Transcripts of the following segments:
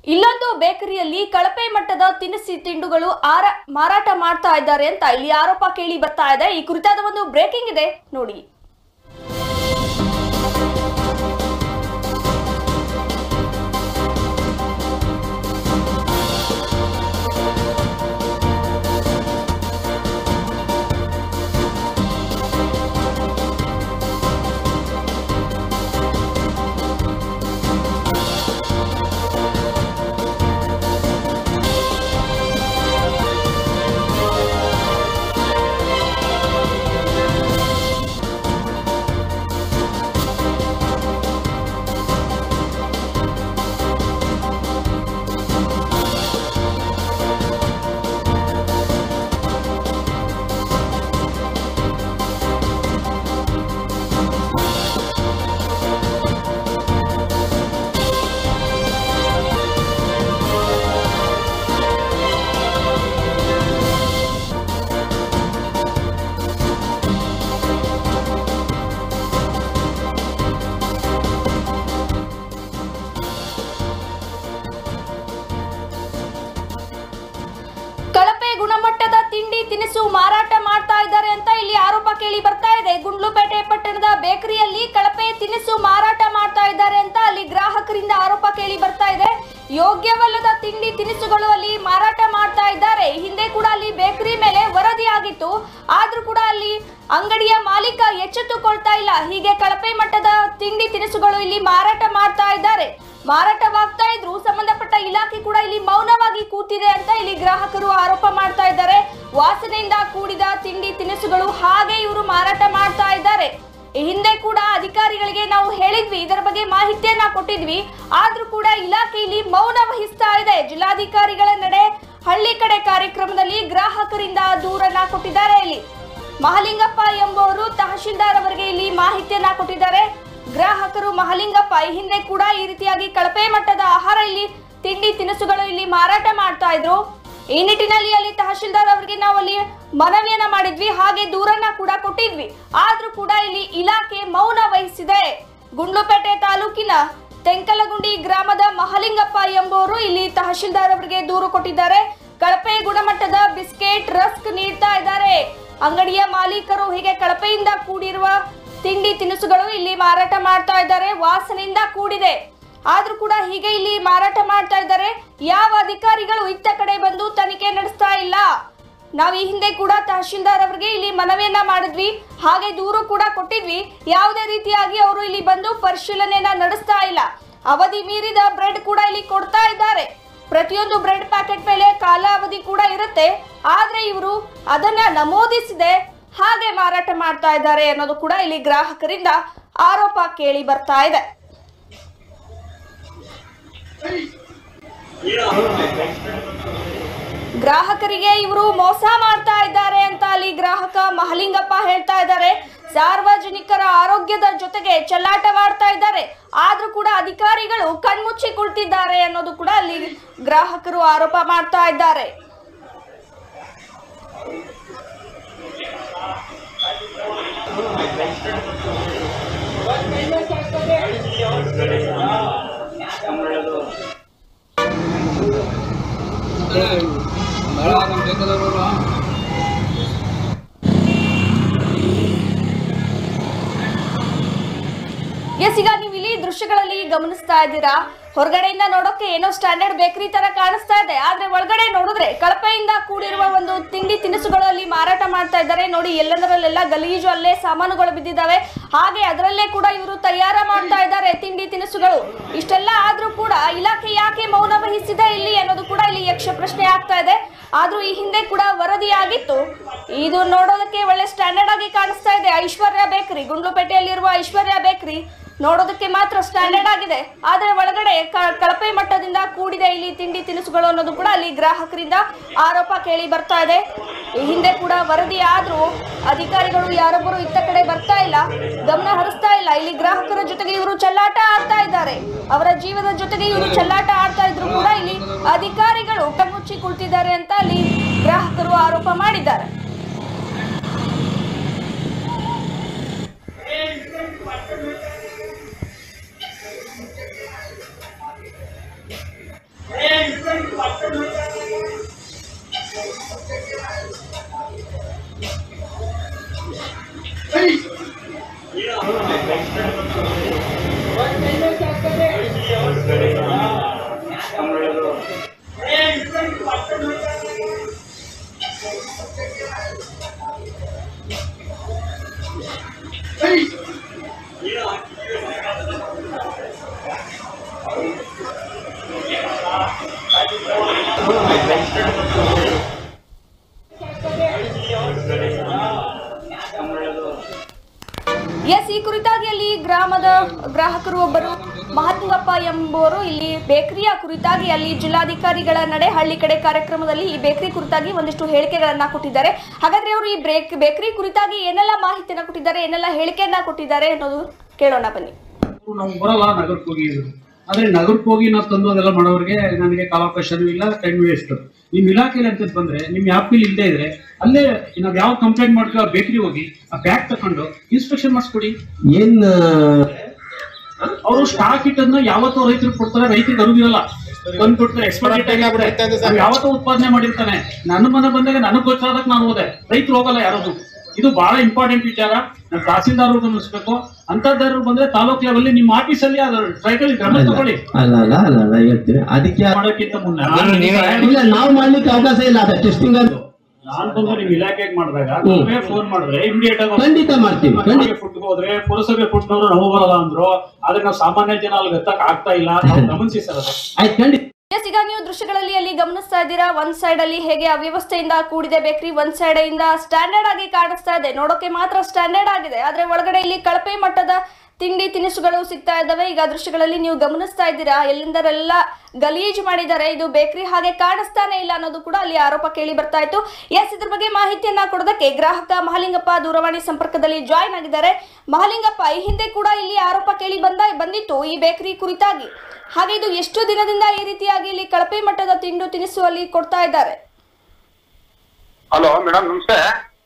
ಇಲ್ಲೊಂದು ಬೇಕರಿಯಲ್ಲಿ ಕಳಪೆ ಮಟ್ಟದ ತಿನಿಸಿ ತಿಂಡುಗಳು ಆರ ಮಾರಾಟ ಮಾಡ್ತಾ ಇದ್ದಾರೆ ಅಂತ ಇಲ್ಲಿ ಆರೋಪ ಕೇಳಿ ಬರ್ತಾ ಇದೆ ಈ ಕುರಿತಾದ ಒಂದು ಬ್ರೇಕಿಂಗ್ ಇದೆ ನೋಡಿ ಕಳಪೆ ಗುಣಮಟ್ಟದ ತಿಂಡಿ ತಿನಿಸು ಮಾರಾಟ ಮಾಡ್ತಾ ಇದ್ದಾರೆ ಅಂತ ಇಲ್ಲಿ ಆರೋಪ ಕೇಳಿ ಬರ್ತಾ ಇದೆ ಗುಂಡ್ಲುಪೇಟೆ ಪಟ್ಟಣದ ಬೇಕರಿಯಲ್ಲಿ ಕಳಪೆ ತಿನಿಸು ಮಾರಾಟ ಮಾಡ್ತಾ ಇದ್ದಾರೆ ಅಂತ ಅಲ್ಲಿ ಗ್ರಾಹಕರಿಂದ ಆರೋಪ ಕೇಳಿ ಬರ್ತಾ ಇದೆ ಯೋಗ್ಯವಲ್ಲದ ತಿಂಡಿ ತಿನಿಸುಗಳು ಅಲ್ಲಿ ಮಾರಾಟ ಮಾಡ್ತಾ ಇದ್ದಾರೆ ಹಿಂದೆ ಕೂಡ ಅಲ್ಲಿ ಬೇಕರಿ ಮೇಲೆ ವರದಿ ಆಗಿತ್ತು ಆದ್ರೂ ಕೂಡ ಅಲ್ಲಿ ಅಂಗಡಿಯ ಮಾಲೀಕ ಎಚ್ಚೆತ್ತುಕೊಳ್ತಾ ಇಲ್ಲ ಹೀಗೆ ಕಳಪೆ ಮಟ್ಟದ ತಿಂಡಿ ತಿನಿಸುಗಳು ಇಲ್ಲಿ ಮಾರಾಟ ಮಾಡ್ತಾ ಇದ್ದಾರೆ ಮಾರಾಟವಾಗ್ತಾ ಇದ್ರು ಸಂಬಂಧಪಟ್ಟ ಇಲಾಖೆ ಕೂಡ ಇಲ್ಲಿ ಮೌನವಾಗಿ ಕೂತಿದೆ ಅಂತ ಇಲ್ಲಿ ಗ್ರಾಹಕರು ಆರೋಪ ಮಾಡ್ತಾ ಇದ್ದಾರೆ ವಾಸನೆಯಿಂದ ಕೂಡಿದ ತಿಂಡಿ ತಿನಿಸುಗಳು ಹಾಗೆ ಇವರು ಮಾರಾಟ ಮಾಡ್ತಾ ಇದ್ದಾರೆ ಈ ಹಿಂದೆ ಕೂಡ ಅಧಿಕಾರಿಗಳಿಗೆ ನಾವು ಹೇಳಿದ್ವಿ ಇದರ ಬಗ್ಗೆ ಮಾಹಿತಿಯನ್ನ ಕೊಟ್ಟಿದ್ವಿ ಆದ್ರೂ ಕೂಡ ಇಲಾಖೆ ಇಲ್ಲಿ ಮೌನ ವಹಿಸ್ತಾ ಇದೆ ಜಿಲ್ಲಾಧಿಕಾರಿಗಳ ನಡೆ ಹಳ್ಳಿ ಕಡೆ ಕಾರ್ಯಕ್ರಮದಲ್ಲಿ ಗ್ರಾಹಕರಿಂದ ದೂರನ್ನ ಕೊಟ್ಟಿದ್ದಾರೆ ಇಲ್ಲಿ ಮಹಲಿಂಗಪ್ಪ ಎಂಬುವರು ತಹಶೀಲ್ದಾರ್ ಅವರಿಗೆ ಇಲ್ಲಿ ಮಾಹಿತಿಯನ್ನ ಕೊಟ್ಟಿದ್ದಾರೆ ಗ್ರಾಹಕರು ಮಹಲಿಂಗಪ್ಪ ಈ ಹಿಂದೆ ಕೂಡ ಈ ರೀತಿಯಾಗಿ ಕಳಪೆ ಮಟ್ಟದ ಆಹಾರ ಇಲ್ಲಿ ತಿಂಡಿ ತಿನಿಸುಗಳು ಇಲ್ಲಿ ಮಾರಾಟ ಮಾಡ್ತಾ ಇದ್ರು ಈ ನಿಟ್ಟಿನಲ್ಲಿ ಅಲ್ಲಿ ತಹಶೀಲ್ದಾರ್ ಅವರಿಗೆ ನಾವು ಅಲ್ಲಿ ಮನವಿಯನ್ನ ಮಾಡಿದ್ವಿ ಹಾಗೆ ದೂರನ್ನ ಕೂಡ ಕೊಟ್ಟಿದ್ವಿ ಆದ್ರೂ ಕೂಡ ಇಲ್ಲಿ ಇಲಾಖೆ ಮೌನ ವಹಿಸಿದೆ ಗುಂಡ್ಲುಪೇಟೆ ತಾಲೂಕಿನ ತೆಂಕಲಗುಂಡಿ ಗ್ರಾಮದ ಮಹಲಿಂಗಪ್ಪ ಎಂಬುವರು ಇಲ್ಲಿ ತಹಶೀಲ್ದಾರ್ ಅವರಿಗೆ ದೂರು ಕೊಟ್ಟಿದ್ದಾರೆ ಕಳಪೆ ಗುಣಮಟ್ಟದ ಬಿಸ್ಕೆಟ್ ರಸ್ಕ್ ನೀಡ್ತಾ ಇದ್ದಾರೆ ಅಂಗಡಿಯ ಮಾಲೀಕರು ಹೀಗೆ ಕಳಪೆಯಿಂದ ಕೂಡಿರುವ ತಿಂಡಿ ತಿನಿಸುಗಳು ಇಲ್ಲಿ ಮಾರಾಟ ಮಾಡ್ತಾ ಇದ್ದಾರೆ ವಾಸನೆಯಿಂದ ಕೂಡಿದೆ ಆದ್ರೂ ಕೂಡ ಹೀಗೆ ಇಲ್ಲಿ ಮಾರಾಟ ಮಾಡ್ತಾ ಇದ್ದಾರೆ ಯಾವ ಅಧಿಕಾರಿಗಳು ಇತ್ತ ಕಡೆ ಬಂದು ತನಿಖೆ ನಡೆಸ್ತಾ ಇಲ್ಲ ನಾವು ಈ ಹಿಂದೆ ಕೂಡ ತಹಶೀಲ್ದಾರ್ ಅವರಿಗೆ ಇಲ್ಲಿ ಮನವಿಯನ್ನ ಮಾಡಿದ್ವಿ ಹಾಗೆ ದೂರು ಕೂಡ ಕೊಟ್ಟಿದ್ವಿ ಯಾವುದೇ ರೀತಿಯಾಗಿ ಅವರು ಇಲ್ಲಿ ಬಂದು ಪರಿಶೀಲನೆಯನ್ನ ನಡೆಸ್ತಾ ಇಲ್ಲ ಅವಧಿ ಮೀರಿದ ಬ್ರೆಡ್ ಕೂಡ ಇಲ್ಲಿ ಕೊಡ್ತಾ ಇದ್ದಾರೆ ಪ್ರತಿಯೊಂದು ಬ್ರೆಡ್ ಪ್ಯಾಕೆಟ್ ಮೇಲೆ ಕಾಲಾವಧಿ ಕೂಡ ಇರುತ್ತೆ ಆದ್ರೆ ಇವರು ಅದನ್ನ ನಮೂದಿಸದೆ ಹಾಗೆ ಮಾರಾಟ ಮಾಡ್ತಾ ಇದ್ದಾರೆ ಅನ್ನೋದು ಕೂಡ ಇಲ್ಲಿ ಗ್ರಾಹಕರಿಂದ ಆರೋಪ ಕೇಳಿ ಬರ್ತಾ ಇದೆ ಗ್ರಾಹಕರಿಗೆ ಇವರು ಮೋಸ ಮಾಡ್ತಾ ಇದ್ದಾರೆ ಅಂತ ಅಲ್ಲಿ ಗ್ರಾಹಕ ಮಹಲಿಂಗಪ್ಪ ಹೇಳ್ತಾ ಇದ್ದಾರೆ ಸಾರ್ವಜನಿಕರ ಆರೋಗ್ಯದ ಜೊತೆಗೆ ಚೆಲ್ಲಾಟವಾಡ್ತಾ ಇದ್ದಾರೆ ಆದ್ರೂ ಕೂಡ ಅಧಿಕಾರಿಗಳು ಕಣ್ಮುಚ್ಚಿ ಕುಳಿತಿದ್ದಾರೆ ಅನ್ನೋದು ಕೂಡ ಅಲ್ಲಿ ಗ್ರಾಹಕರು ಆರೋಪ ಮಾಡ್ತಾ ಇದ್ದಾರೆ ಎಸ್ ಈಗ ನೀವು ಇಲ್ಲಿ ದೃಶ್ಯಗಳಲ್ಲಿ ಗಮನಿಸ್ತಾ ಇದ್ದೀರಾ ಹೊರಗಡೆಯಿಂದ ನೋಡೋಕೆ ಏನೋ ಸ್ಟ್ಯಾಂಡರ್ಡ್ ಬೇಕರಿ ತರ ಕಾಣಿಸ್ತಾ ಇದೆ ಆದ್ರೆ ಒಳಗಡೆ ನೋಡಿದ್ರೆ ಕಳಪೆಯಿಂದ ಕೂಡಿರುವ ಒಂದು ತಿಂಡಿ ತಿನಿಸುಗಳಲ್ಲಿ ಮಾರಾಟ ಮಾಡ್ತಾ ಇದ್ದಾರೆ ನೋಡಿ ಎಲ್ಲದರಲ್ಲೆಲ್ಲ ಗಲೀಜು ಅಲ್ಲೇ ಸಾಮಾನುಗಳು ಬಿದ್ದಿದ್ದಾವೆ ಹಾಗೆ ಅದರಲ್ಲೇ ಕೂಡ ಇವರು ತಯಾರ ಮಾಡ್ತಾ ಇದ್ದಾರೆ ತಿಂಡಿ ತಿನಿಸುಗಳು ಇಷ್ಟೆಲ್ಲ ಆದ್ರೂ ಕೂಡ ಇಲಾಖೆ ಯಾಕೆ ಮೌನ ವಹಿಸಿದೆ ಇಲ್ಲಿ ಅನ್ನೋದು ಕೂಡ ಇಲ್ಲಿ ಯಕ್ಷ ಪ್ರಶ್ನೆ ಆಗ್ತಾ ಇದೆ ಆದ್ರೂ ಈ ಹಿಂದೆ ಕೂಡ ವರದಿ ಆಗಿತ್ತು ಇದು ನೋಡೋದಕ್ಕೆ ಒಳ್ಳೆ ಸ್ಟ್ಯಾಂಡರ್ಡ್ ಆಗಿ ಕಾಣಿಸ್ತಾ ಇದೆ ಐಶ್ವರ್ಯ ಬೇಕರಿ ಗುಂಡ್ಲುಪೇಟೆಯಲ್ಲಿರುವ ಐಶ್ವರ್ಯ ಬೇಕರಿ ನೋಡೋದಕ್ಕೆ ಮಾತ್ರ ಸ್ಟ್ಯಾಂಡರ್ಡ್ ಆಗಿದೆ ಆದ್ರೆ ಒಳಗಡೆ ಕ- ಕಳಪೆ ಮಟ್ಟದಿಂದ ಕೂಡಿದೆ ಇಲ್ಲಿ ತಿಂಡಿ ತಿನಿಸುಗಳು ಅನ್ನೋದು ಕೂಡ ಅಲ್ಲಿ ಗ್ರಾಹಕರಿಂದ ಆರೋಪ ಕೇಳಿ ಬರ್ತಾ ಇದೆ ಈ ಹಿಂದೆ ಕೂಡ ವರದಿ ಆದ್ರೂ ಅಧಿಕಾರಿಗಳು ಯಾರೊಬ್ಬರು ಇತ್ತ ಕಡೆ ಬರ್ತಾ ಇಲ್ಲ ಗಮನ ಹರಿಸ್ತಾ ಇಲ್ಲ ಇಲ್ಲಿ ಗ್ರಾಹಕರ ಜೊತೆಗೆ ಇವರು ಚೆಲ್ಲಾಟ ಆಡ್ತಾ ಇದ್ದಾರೆ ಅವರ ಜೀವದ ಜೊತೆಗೆ ಇವರು ಚೆಲ್ಲಾಟ ಆಡ್ತಾ ಇದ್ರು ಕೂಡ ಇಲ್ಲಿ ಅಧಿಕಾರಿಗಳು ಕಣ್ಮುಚ್ಚಿ ಕುಳಿತಿದ್ದಾರೆ ಅಂತ ಅಲ್ಲಿ ಗ್ರಾಹಕರು ಆರೋಪ ಮಾಡಿದ್ದಾರೆ ಗ್ರಾಹಕರು ಒಬ್ಬರು ಮಹಾತ್ಮಪ್ಪ ಎಂಬುವರು ಇಲ್ಲಿ ಬೇಕರಿಯ ಕುರಿತಾಗಿ ಅಲ್ಲಿ ಜಿಲ್ಲಾಧಿಕಾರಿಗಳ ನಡೆ ಹಳ್ಳಿ ಕಡೆ ಕಾರ್ಯಕ್ರಮದಲ್ಲಿ ಈ ಬೇಕರಿ ಕುರಿತಾಗಿ ಒಂದಿಷ್ಟು ಹೇಳಿಕೆಗಳನ್ನ ಕೊಟ್ಟಿದ್ದಾರೆ ಹಾಗಾದ್ರೆ ಅವರು ಈ ಬ್ರೇಕ್ ಬೇಕರಿ ಕುರಿತಾಗಿ ಏನೆಲ್ಲ ಮಾಹಿತಿಯನ್ನ ಕೊಟ್ಟಿದ್ದಾರೆ ಏನೆಲ್ಲ ಹೇಳಿಕೆಯನ್ನ ಕೊಟ್ಟಿದ್ದಾರೆ ಅನ್ನೋದು ಕೇಳೋಣ ಬನ್ನಿ ನಾವು ಬರಲ್ಲ ನಗರಕ್ಕೆ ಹೋಗಿ ಅಂದ್ರು. ಆದ್ರೆ ನಗರಕ್ಕೆ ಹೋಗಿ ನಾವು ತಂದು ಅದೆಲ್ಲ ಮಾಡೋರಿಗೆ ನನಗೆ ಕಾಲಾವಕಾಶನೂ ಇಲ್ಲ ಟೈಮ್ ವೇಸ್ಟ್ ನಿಮ್ ಇಲಾಖೆಯಲ್ಲಿ ಅಂತ ಬಂದ್ರೆ ನಿಮ್ ಆ್ಯಪ್ ಇಲ್ಲದೆ ಇದ್ರೆ ಅಲ್ಲೇ ನಾವ್ ಯಾವ ಕಂಪ್ಲೇಂಟ್ ಮಾಡ್ತೀವಿ ಆ ಬೇಕರಿ ಹೋಗಿ ಆ ಬ್ಯಾಗ್ ತಕೊಂಡು ಇನ್ಸ್ಪೆಕ್ಷನ್ ಮಾಡಿಸ್ಕೊಡಿ ಏನ್ ಅವರು ಸ್ಟಾಕ್ ಇಟ್ಟದನ್ನ ಯಾವತ್ತೋ ರೈತರಿಗೆ ಕೊಡ್ತಾರೆ ರೈತರಿಗೆ ಅರಿವಿರಲ್ಲ ಬಂದ್ ಕೊಡ್ತಾರೆ ಎಕ್ಸ್ಪೈರಿ ಡೇಟ್ ಆಗಿರುತ್ತೆ ಅವ್ನು ಯಾವತ್ತೋ ಉತ್ಪಾದನೆ ಮಾಡಿರ್ತಾನೆ ನನ್ನ ಮನೆ ಬಂದಾಗ ನನಗೆ ಗೊತ್ತಾದಕ್ಕೆ ನಾನು ಹೋದೆ ರೈತರು ಹೋಗಲ್ಲ ಯಾರದು ಇದು ಬಹಳ ಇಂಪಾರ್ಟೆಂಟ್ ವಿಚಾರ ನಮ್ಮ ತಹಸೀಲ್ದಾರ್ ಗಮನಿಸ್ಬೇಕು ಅಂತದ್ದಾರು ಬಂದ್ರೆ ತಾಲೂಕ್ ಲೆವೆಲ್ ನಿಮ್ಮ ಆಫೀಸಲ್ಲಿ ಅದು ಟ್ರೈಕಲ್ ಗಮನ ತಗೊಳ್ಳಿ ಅಲ್ಲ ಅಲ್ಲ ಅಲ್ಲ ಅಲ್ಲ ಹೇಳ್ತೀವಿ ಅದಕ್ಕೆ ಮಾಡೋಕ್ಕಿಂತ ಮುನ್ನ ಇಲ್ಲ ನಾವು ಮಾಡ್ಲಿಕ್ಕೆ ಅವಕಾಶ ಇಲ್ಲ ಅದ ಟೆಸ್ಟಿಂಗ್ ಅದು ನಾನ್ ಬಂದು ನಿಮ್ ಇಲಾಖೆಗೆ ಮಾಡಿದಾಗ ಫೋನ್ ಮಾಡಿದ್ರೆ ಇಮಿಡಿಯೇಟ್ ಆಗಿ ಖಂಡಿತ ಮಾಡ್ತೀವಿ ಖಂಡಿತ ಫುಡ್ ಹೋದ್ರೆ ಪುರಸಭೆ ಫುಡ್ನವರು ನಾವು ಬರಲ್ಲ ಅಂದ್ರು ಆದ್ರೆ ನಾವು ಸಾಮಾನ್ಯ ಜನ ಅಲ್ಲಿ ಎತ್ತಕ್ ಆಗ್ತಾ ಇಲ್ಲ ನಾವು ಗಮನಿಸಿ ಸರ್ ಅದು ಆಯ್ತು ಖಂಡಿತ ಎಸ್ ಈಗ ನೀವು ದೃಶ್ಯಗಳಲ್ಲಿ ಅಲ್ಲಿ ಗಮನಿಸ್ತಾ ಇದ್ದೀರಾ ಒಂದ್ ಸೈಡ್ ಅಲ್ಲಿ ಹೇಗೆ ಅವ್ಯವಸ್ಥೆಯಿಂದ ಕೂಡಿದೆ ಬೇಕರಿ ಒಂದ್ ಸೈಡ್ ಇಂದ ಸ್ಟ್ಯಾಂಡರ್ಡ್ ಆಗಿ ಕಾಣಿಸ್ತಾ ಇದೆ ನೋಡೋಕೆ ಮಾತ್ರ ಸ್ಟ್ಯಾಂಡರ್ಡ್ ಆಗಿದೆ ಆದ್ರೆ ಒಳಗಡೆ ಇಲ್ಲಿ ಕಳಪೆ ಮಟ್ಟದ ತಿಂಡಿ ತಿನಿಸುಗಳು ಸಿಗ್ತಾ ಇದ್ದಾವೆ ಈಗ ದೃಶ್ಯಗಳಲ್ಲಿ ನೀವು ಗಮನಿಸ್ತಾ ಇದ್ದೀರಾ ಎಲ್ಲಿಂದರೆಲ್ಲ ಗಲೀಜು ಮಾಡಿದ್ದಾರೆ ಇದು ಬೇಕರಿ ಹಾಗೆ ಕಾಣಿಸ್ತಾನೆ ಇಲ್ಲ ಅನ್ನೋದು ಕೂಡ ಅಲ್ಲಿ ಆರೋಪ ಕೇಳಿ ಬರ್ತಾ ಇತ್ತು ಎಸ್ ಇದ್ರ ಬಗ್ಗೆ ಮಾಹಿತಿಯನ್ನ ಕೊಡೋದಕ್ಕೆ ಗ್ರಾಹಕ ಮಹಾಲಿಂಗಪ್ಪ ದೂರವಾಣಿ ಸಂಪರ್ಕದಲ್ಲಿ ಜಾಯ್ನ್ ಆಗಿದ್ದಾರೆ ಮಹಾಲಿಂಗಪ್ಪ ಈ ಹಿಂದೆ ಕೂಡ ಇಲ್ಲಿ ಆರೋಪ ಕೇಳಿ ಬಂದ ಬಂದಿತ್ತು ಈ ಬೇಕರಿ ಕುರಿತಾಗಿ ಹಾಗೆ ಇದು ಎಷ್ಟು ದಿನದಿಂದ ಈ ರೀತಿಯಾಗಿ ಇಲ್ಲಿ ಕಳಪೆ ಮಟ್ಟದ ತಿಂಡು ತಿನಿಸು ಅಲ್ಲಿ ಕೊಡ್ತಾ ಇದ್ದಾರೆ ಹಲೋ ಮೇಡಮ್ ನಮಸ್ತೆ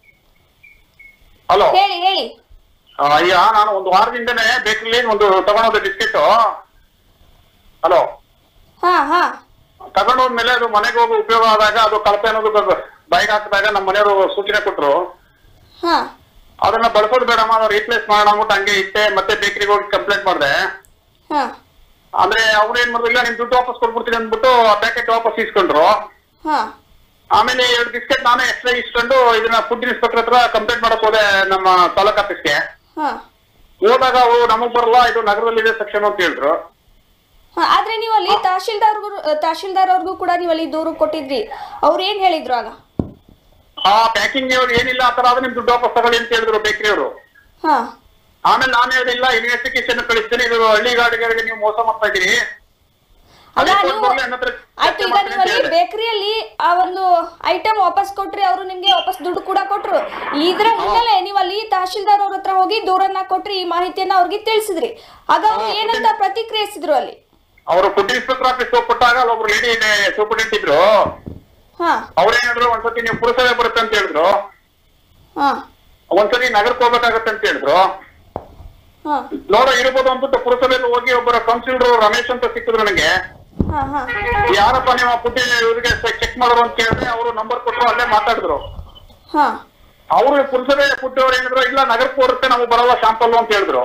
ಹಲೋ ಹೇಳಿ ಹೇಳಿ ಅಯ್ಯ ನಾನು ಒಂದು ವಾರದಿಂದನೇ ಬೇಕರಿಲಿ ಒಂದು ತಗೊಂಡೋದೆ ಬಿಸ್ಕೆಟ್ ಹಲೋ ಹಾ ಹಾ ತಗೊಂಡೋದ್ಮೇಲೆ ಅದು ಮನೆಗೆ ಹೋಗಿ ಉಪಯೋಗ ಆದಾಗ ಅದು ಕಳಪೆ ಅನ್ನೋದು ಬೈಕ್ ಹಾಕಿದಾಗ ನಮ್ಮ ಮನೆಯವರು ಸೂಚನೆ ಕೊಟ್ಟರು ಹಾ ಅದನ್ನ ಬಳಸೋದು ಬೇಡಮ್ಮ ಅದು ರೀಪ್ಲೇಸ್ ಮಾಡೋಣ ಅಂದ್ಬಿಟ್ಟು ಹಂಗೆ ಇಟ್ಟೆ ಮತ್ತೆ ಬೇಕರಿಗೆ ಹೋಗಿ ಕಂಪ್ಲೇಂಟ್ ಮಾಡಿದೆ ಹಾ ಅಂದ್ರೆ ಅವ್ರು ಏನ್ ಮಾಡಿದ್ರು ಇಲ್ಲ ನಿಮ್ ದುಡ್ಡು ವಾಪಸ್ ಕೊಟ್ಬಿಡ್ತೀನಿ ಅಂದ್ಬಿಟ್ಟು ಆ ಪ್ಯಾಕೆಟ್ ವಾಪಸ್ ಇಸ್ಕೊಂಡ್ರು ಹಾ ಆಮೇಲೆ ಎರಡು ಬಿಸ್ಕೆಟ್ ನಾನೇ ಎಕ್ಸ್ಟ್ರಾ ಇಸ್ಕೊಂಡು ಇದನ್ನ ಫುಡ್ ಇನ್ಸ್ಪೆಕ್ಟರ್ ಹತ್ರ ಕಂಪ್ಲೇಂಟ್ ಮಾಡಕ್ ಹೋದೆ ನಮ್ಮ ತಾಲೂಕ್ ಆಫೀಸ್ಗೆ ಹಾ ಹೋದಾಗ ಅವರು ನಮಗ್ ಬರಲ್ಲ ಇದು ನಗರದಲ್ಲಿದೆ ಸೆಕ್ಷನ್ ಅಂತ ಹೇಳಿದ್ರು ಹಾ ಆದ್ರೆ ನೀವು ಅಲ್ಲಿ ತಹಶೀಲ್ದಾರ್ ತಹಶೀಲ್ದಾರ್ ಅವ್ರಿಗೂ ಕೂಡ ನೀವು ಅಲ್ಲಿ ದೂರು ಕೊಟ್ಟಿದ್ರಿ ಅವ್ರು ಏನ್ ಹೇಳಿದ್ರು ಆಗ ಆ ಪ್ಯಾಕಿಂಗ್ ಅವ್ರು ಏನಿಲ್ಲ ಆ ತರ ಆದ್ರೆ ನಿಮ್ ದುಡ್ಡು ವಾಪಸ್ ತಗೊಳ್ಳಿ ಅಂತ ಹೇಳಿದ್ರು ಬೇಕರಿ ಅವರು ಹಾ ಆಮೇಲೆ ನಾನು ಹೇಳಿಲ್ಲ ಇನ್ವೆಸ್ಟಿಗೇಷನ್ ಕಳಿಸ್ತೀನಿ ಇದು ಹಳ್ಳಿ ಗಾಡಿಗಳಿಗೆ ನೀವು ಮೋಸ ಮಾಡ್ತಾ ಇದೀರಿ ಅಲ್ಲ ಅದೇ ನೀವು ಕೊಟ್ಟು ಬರ್ಲಿ, ನನ್ನ ಹತ್ರ ಆಯ್ತು ಚರ್ಚೆ ಈಗ ಮಾಡ್ತೀನಿ ನೀವು ಅಂತ ಅಲ್ಲಿ ಹೇಳಿದೆ. ಬೇಕರಿಯಲ್ಲಿ ಆ ಒಂದು ಐಟಮ್ ವಾಪಸ್ ಕೊಟ್ರಿ ಅವರು ನಿಮ್ಗೆ ವಾಪಸ್ ದುಡ್ಡು ಕೂಡ ಕೊಟ್ರು ಇದ್ರ ಹಿನ್ನೆಲೆ ನೀವು ಅಲ್ಲಿ ತಹಶೀಲ್ದಾರ್ ಅವ್ರ ಹತ್ರ ಹೋಗಿ ದೂರನ್ನ ಕೊಟ್ರಿ ಈ ಮಾಹಿತಿಯನ್ನ ಅವ್ರಿಗೆ ತಿಳಿಸಿದ್ರಿ ಆಗ ಅವ್ರು ಏನಂತ ಪ್ರತಿಕ್ರಿಯಿಸಿದ್ರು ಅಲ್ಲಿ ಅವರು ಫುಡ್ ಇನ್ಸ್ಪೆಕ್ಟರ್ ಆಫೀಸ್ ಕೊಟ್ಟಾಗ ಅಲ್ಲೊಬ್ರು ಲೇಡಿ ಸೂಪರ್ಡೆಂಟ್ ಇದ್ರು ಹಾ ಅವ್ರೇನಾದ್ರು ಒಂದ್ಸತಿ ನೀವು ಪುರಸಭೆ ಬರುತ್ತೆ ಅಂತ ಹೇಳಿದ್ರು ಹಾ ಒಂದ್ಸತಿ ನಗರಕ್ಕೆ ಹೋಗ್ಬೇಕಾಗತ್ತೆ ಅಂತ ಹೇಳಿದ್ರು ಹಾ ನೋಡೋ ಇರ್ಬೋದು ಅಂದ್ಬಿಟ್ಟು ಪುರಸಭೆಯಲ್ಲಿ ಹೋಗಿ ಒಬ್ಬರ ಕೌನ್ಸಿಲರ್ ರಮೇಶ್ ಅಂತ ಸಿಕ್ಕಿದ್ರು ನನಗೆ ಹಾ ಹಾ ಯಾರಪ್ಪ ನೀವು ಫುಡ್ ಇವ್ರಿಗೆ ಚೆಕ್ ಮಾಡೋರು ಅಂತ ಕೇಳಿದ್ರೆ ಅವರು ನಂಬರ್ ಕೊಟ್ಟರು ಅಲ್ಲೇ ಮಾತಾಡಿದ್ರು ಹಾ ಅವರು ಪುರಸಭೆ ಫುಡ್ ಅವ್ರು ಏನಿದ್ರು ಇಲ್ಲ ನಗರಕ್ಕೆ ಬರುತ್ತೆ ನಾವು ಬರಲ್ಲ ಶಾಂಪಲ್ ಅಂತ ಹೇಳಿದ್ರು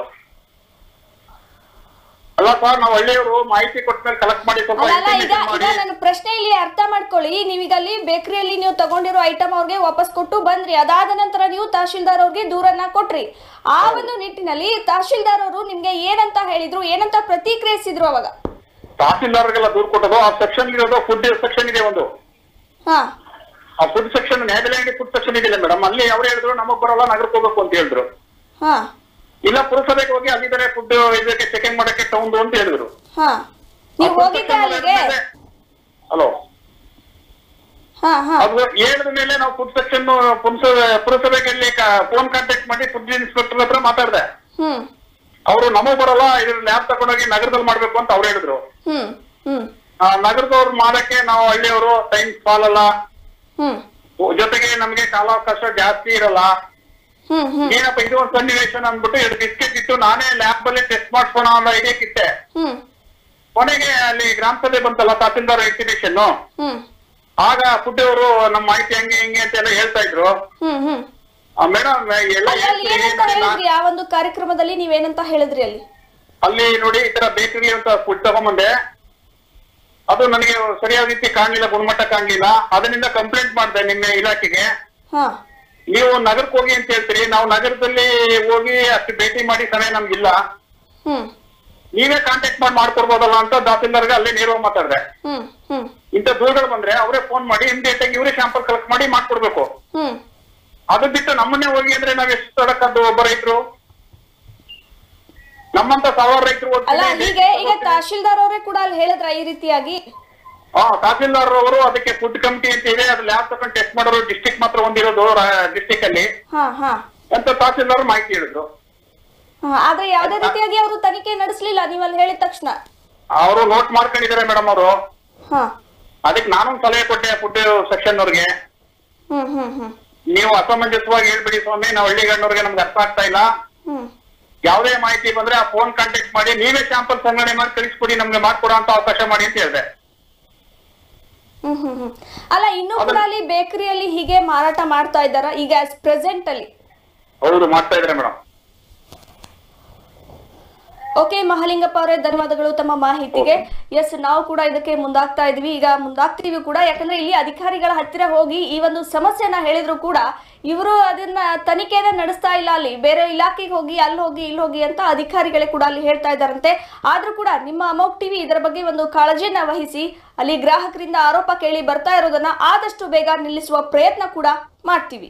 ಅಲ್ಲ ಸರ್ ನಾವು ಹಳ್ಳಿಯವರು ಮಾಹಿತಿ ಕೊಟ್ಮೇಲೆ ಕಲೆಕ್ಟ್ ಮಾಡಿ ಸ್ವಲ್ಪ ಅಲ್ಲ ಅಲ್ಲ ಈಗ ಇಂಟಿಮೇಷನ್ ಈಗ ಮಾಡಿ ನನ್ನ ಪ್ರಶ್ನೆ ಇಲ್ಲಿ ಅರ್ಥ ಮಾಡ್ಕೊಳ್ಳಿ ನೀವೀಗ ಅಲ್ಲಿ ಬೇಕರಿಯಲ್ಲಿ ನೀವು ತಗೊಂಡಿರೋ ಐಟಮ್ ಅವ್ರಿಗೆ ವಾಪಸ್ ಕೊಟ್ಟು ಬಂದ್ರಿ ಅದಾದ ನಂತರ ನೀವು ತಹಶೀಲ್ದಾರ್ ಅವ್ರಿಗೆ ದೂರನ್ನ ಕೊಟ್ರಿ ಆ ಒಂದು ನಿಟ್ಟಿನಲ್ಲಿ ತಹಶೀಲ್ದಾರ್ ಅವರು ನಿಮ್ಗೆ ಏನಂತ ಹೇಳಿದ್ರು ಏನಂತ ಪ್ರತಿಕ್ರಿಯಿಸಿದ್ರು ಅವಾಗ ತಹಸೀಲ್ದಾರ್ಗೆಲ್ಲ ದೂರ ಕೊಟ್ಟದು ಆ ಸೆಕ್ಷನ್ ಇರೋದು ಫುಡ್ ಸೆಕ್ಷನ್ ಇದೆ ಒಂದು ಹಾ ಆ ಫುಡ್ ಸೆಕ್ಷನ್ ನ್ಯಾಯಬೆಲೆ ಫುಡ್ ಸೆಕ್ಷನ್ ಇದೆಯಲ್ಲ ಮೇಡಮ್ ಅಲ್ಲಿ ಅವ್ರು ಹೇಳಿದ್ರು ನಮಗ್ ಬರಲ್ಲ ನಗರಕ್ಕೆ ಹೋಗ್ಬೇಕು ಅಂತ ಹೇಳಿದ್ರು ಹಾ ಇಲ್ಲ ಪುರಸಭೆಗೆ ಹೋಗಿ ಅಲ್ಲಿದ್ದಾರೆ ಫುಡ್ ಇದಕ್ಕೆ ಚೆಕಿಂಗ್ ಮಾಡಕ್ಕೆ ಟೌನ್ ಅಂತ ಹೇಳಿದ್ರು ಹಾ ನೀವು ಹೋಗಿದ್ದೆ ಅಲ್ಲಿಗೆ ಹಲೋ ಹಾ ಹಾ ಅದು ಹೇಳಿದ ಮೇಲೆ ನಾವು ಫುಡ್ ಸೆಕ್ಷನ್ ಪುರಸಭೆಗೆ ಫೋನ್ ಕಾಂಟ್ಯಾಕ್ಟ್ ಮಾಡಿ ಫುಡ್ ಇನ್ಸ್ಪೆಕ್ಟರ್ ಹತ್ರ ಮಾತಾಡಿದೆ ಹ್ಮ್ ಅವರು ನಮಗ್ ಬರಲ್ಲ ಇದ್ರ ಲ್ಯಾಬ್ ತಗೊಂಡೋಗಿ ನಗರದಲ್ಲಿ ಮಾಡ್ಬೇಕು ಅಂತ ಅವ್ರು ಹೇಳಿದ್ರು ಹ್ಮ್ ಹ್ಮ್ ಆ, ನಗರದವ್ರು ಮಾಡಕ್ಕೆ ನಾವು ಹಳ್ಳಿಯವರು ಟೈಮ್ ಸಾಲಲ್ಲ ಹ್ಮ್ ಜೊತೆಗೆ ನಮ್ಗೆ ಕಾಲಾವಕಾಶ ಜಾಸ್ತಿ ಇರಲ್ಲ ಹ್ಮ್ ಹ್ಮ್ ಏನಪ್ಪ ಇದು ಒಂದು ಸನ್ನಿವೇಶನ್ ಅಂದ್ಬಿಟ್ಟು ಎರಡು ಬಿಸ್ಕೆಟ್ ಇಟ್ಟು ನಾನೇ ಲ್ಯಾಬ್ ಅಲ್ಲಿ ಟೆಸ್ಟ್ ಮಾಡ್ಸೋಣ ಅನ್ನೋ ಐಡಿಯಾಕ್ಕಿಟ್ಟೆ ಹ್ಮ್ ಕೊನೆಗೆ ಅಲ್ಲಿ ಗ್ರಾಮ ಸಭೆ ಬಂತಲ್ಲ ತಹಸೀಲ್ದಾರ್ ಎಕ್ಸಿಬಿಷನ್ ಹ್ಮ್ ಆಗ ಫುಡ್ ಅವರು ನಮ್ಮ ಮಾಹಿತಿ ಹಂಗೆ ಹಿಂಗೆ ಅಂತ ಎಲ್ಲ ಹೇಳ್ತಾ ಇದ್ರು ಹ್ಮ್ ಹ್ಮ್ ಮೇಡಮ್ ಎಲ್ಲ ಅಲ್ಲಿ ಅಲ್ಲಿ ಹೇಳ್ತೀನಿ, ಏನಂತ ನೋಡಿ, ಹೇಳಿದ್ರಿ ಆ ಒಂದು ಕಾರ್ಯಕ್ರಮದಲ್ಲಿ ನೀವೇನಂತ ಹೇಳಿದ್ರಿ ಅಲ್ಲಿ ಅಲ್ಲಿ ನೋಡಿ ಈ ತರ ಬೇಕರಿ ಅಂತ ಫುಡ್ ತಗೊಂಬಂದೆ ಅದು ನನಗೆ ಸರಿಯಾದ ರೀತಿ ಕಾಣ್ಲಿಲ್ಲ ಗುಣಮಟ್ಟ ಕಾಣ್ಲಿಲ್ಲ ಅದರಿಂದ ಕಂಪ್ಲೇಂಟ್ ಮಾಡಿದೆ ನಿನ್ನೆ ಇಲಾಖೆಗೆ ಹಾ ನೀವು ನಗರಕ್ಕೆ ಹೋಗಿ ಅಂತ ಹೇಳ್ತೀರಿ ನಾವು ನಗರದಲ್ಲಿ ಹೋಗಿ ಅಷ್ಟು ಭೇಟಿ ಮಾಡಿ ಸಮಯ ನಮ್ಗಿಲ್ಲ ಹ್ಮ್ ನೀವೇ ಕಾಂಟ್ಯಾಕ್ಟ್ ಮಾಡಿ ಮಾಡ್ಕೊಡ್ಬೋದಲ್ಲ ಅಂತ ತಹಸೀಲ್ದಾರ್ಗೆ ಅಲ್ಲೇ ನೇರವಾಗಿ ಮಾತಾಡಿದೆ ಹ್ಮ್ ಹ್ಮ್ ಇಂಥ ದೂರಗಳು ಬಂದ್ರೆ ಅವರೇ ಫೋನ್ ಮಾಡಿ ಇಮಿಡಿಯೇಟ್ ಆಗಿ ಇವರೇ ಶಾಂಪಲ್ ಕಲೆಕ್ಟ್ ಮಾಡಿ ಮಾಡ್ಕೊಡ್ಬೇಕು ಹ್ಮ್ ಅದು ಬಿಟ್ಟು ನಮ್ಮನ್ನೇ ಹೋಗಿ ಅಂದ್ರೆ ನಾವ್ ಎಷ್ಟು ತಡಕದ್ದು ಒಬ್ಬ ರೈತರು ನಮ್ಮಂತ ಸಾವಿರ ರೈತರು ಅಲ್ಲ ಹೀಗೆ ಈಗ ತಹಶೀಲ್ದಾರ್ ಅವರೇ ಕೂಡ ಅಲ್ಲಿ ಹೇಳಿದ್ರ ಈ ರೀತಿಯಾಗಿ ಹಾ ತಹಸೀಲ್ದಾರ್ ಅವರು ಅದಕ್ಕೆ ಫುಡ್ ಕಮಿಟಿ ಅಂತ ಇದೆ ಅದು ಲ್ಯಾಬ್ ತಗೊಂಡು ಟೆಸ್ಟ್ ಮಾಡೋರು ಡಿಸ್ಟಿಕ್ ಮಾತ್ರ ಒಂದಿರೋದು ಡಿಸ್ಟಿಕ್ ಅಲ್ಲಿ ಹಾ ಹಾ ಅಂತ ತಹಸೀಲ್ದಾರ್ ಮಾಹಿತಿ ಹೇಳಿದ್ರು ಹಾ, ಆದ್ರೆ ಯಾವ್ದೇ ರೀತಿಯಾಗಿ ಅವರು ತನಿಖೆ ನಡೆಸಲಿಲ್ಲ ನೀವು ಅಲ್ಲಿ ಹೇಳಿದ ತಕ್ಷಣ ಅವರು ನೋಟ್ ಮಾಡ್ಕೊಂಡಿದ್ದಾರೆ ಮೇಡಮ್ ಅವರು ಹಾ ಅದಕ್ಕೆ ನಾನೊಂದು ಸಲಹೆ ಕೊಟ್ಟೆ ಫುಡ್ ಸೆಕ್ಷನ್ ಅವ್ರಿಗೆ ಹ್ಮ್ ಹ್ಮ್ ಹ್ಮ್ ನೀವು ಅಸಮಂಜಸವಾಗಿ ಹೇಳ್ಬಿಡಿ ಸ್ವಾಮಿ ನಾವು ಹಳ್ಳಿಗಣ್ಣವ್ರಿಗೆ ನಮ್ಗೆ ಅರ್ಥ ಆಗ್ತಾ ಇಲ್ಲ ಹ್ಮ್ ಯಾವುದೇ ಮಾಹಿತಿ ಬಂದ್ರೆ ಆ ಫೋನ್ ಕಾಂಟ್ಯಾಕ್ಟ್ ಮಾಡಿ ನೀವೇ ಸ್ಯಾಂಪಲ್ ಸಂಗ್ರಹಣೆ ಮಾಡಿ ಕಳಿಸ್ಕೊಡಿ ನಮ್ಗೆ ಮಾಡ್ಕೊಡೋ ಅಂತ ಅವಕಾಶ ಮಾಡಿ ಅಂತ ಹೇಳಿದೆ ಹ್ಮ್ ಹ್ಮ್ ಹ್ಮ್ ಅಲ್ಲ ಇನ್ನೂ ಕೂಡ ಅಲ್ಲಿ ಬೇಕರಿಯಲ್ಲಿ ಹೀಗೆ ಮಾರಾಟ ಮಾಡ್ತಾ ಇದ್ದಾರ ಈಗ ಪ್ರೆಸೆಂಟ್ ಅಲ್ಲಿ ಹೌದು ಮಾಡ್ತಾ ಇದ್ರೆ ಮೇಡಮ್ ಓಕೆ ಮಹಾಲಿಂಗಪ್ಪ ಅವರೇ ಧನ್ಯವಾದಗಳು ತಮ್ಮ ಮಾಹಿತಿಗೆ ಎಸ್ ನಾವು ಕೂಡ ಇದಕ್ಕೆ ಮುಂದಾಗ್ತಾ ಇದೀವಿ ಈಗ ಮುಂದಾಗ್ತೀವಿ ಕೂಡ ಯಾಕಂದ್ರೆ ಇಲ್ಲಿ ಅಧಿಕಾರಿಗಳ ಹತ್ತಿರ ಹೋಗಿ ಈ ಒಂದು ಸಮಸ್ಯೆನ ಹೇಳಿದ್ರು ಕೂಡ ಇವರು ಅದನ್ನ ತನಿಖೆನ ನಡೆಸ್ತಾ ಇಲ್ಲ ಅಲ್ಲಿ ಬೇರೆ ಇಲಾಖೆಗೆ ಹೋಗಿ ಅಲ್ಲಿ ಹೋಗಿ ಇಲ್ಲಿ ಹೋಗಿ ಅಂತ ಅಧಿಕಾರಿಗಳೇ ಕೂಡ ಅಲ್ಲಿ ಹೇಳ್ತಾ ಇದ್ದಾರಂತೆ ಆದ್ರೂ ಕೂಡ ನಿಮ್ಮ ಅಮೋಕ್ ಟಿವಿ ಇದರ ಬಗ್ಗೆ ಒಂದು ಕಾಳಜಿಯನ್ನ ವಹಿಸಿ ಅಲ್ಲಿ ಗ್ರಾಹಕರಿಂದ ಆರೋಪ ಕೇಳಿ ಬರ್ತಾ ಇರೋದನ್ನ ಆದಷ್ಟು ಬೇಗ ನಿಲ್ಲಿಸುವ ಪ್ರಯತ್ನ ಕೂಡ ಮಾಡ್ತೀವಿ